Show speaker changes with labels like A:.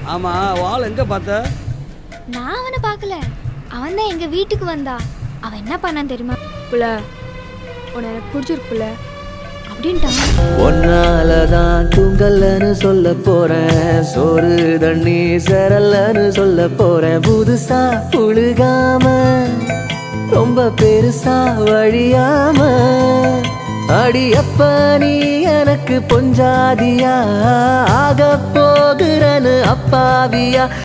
A: ஆமா வாள் எங்க பார்த்த
B: நான் அவனை பார்க்கல அவன் தான் எங்க வீட்டுக்கு வந்தா அவன் என்ன பண்ணான் தெரியுமா
C: புள்ள உன்னை எனக்கு பிடிச்சிருக்கு புள்ள அப்படின்ட்டான்
D: ஒன்னாலதான் தூங்கலன்னு சொல்ல போறேன் சோறு தண்ணி சரலன்னு சொல்ல போறேன் புதுசா புழுகாம ரொம்ப பெருசா வழியாம அடியப்ப நீ எனக்கு பொஞ்சாதியா ஆக போகிறன்னு அப்பாவியா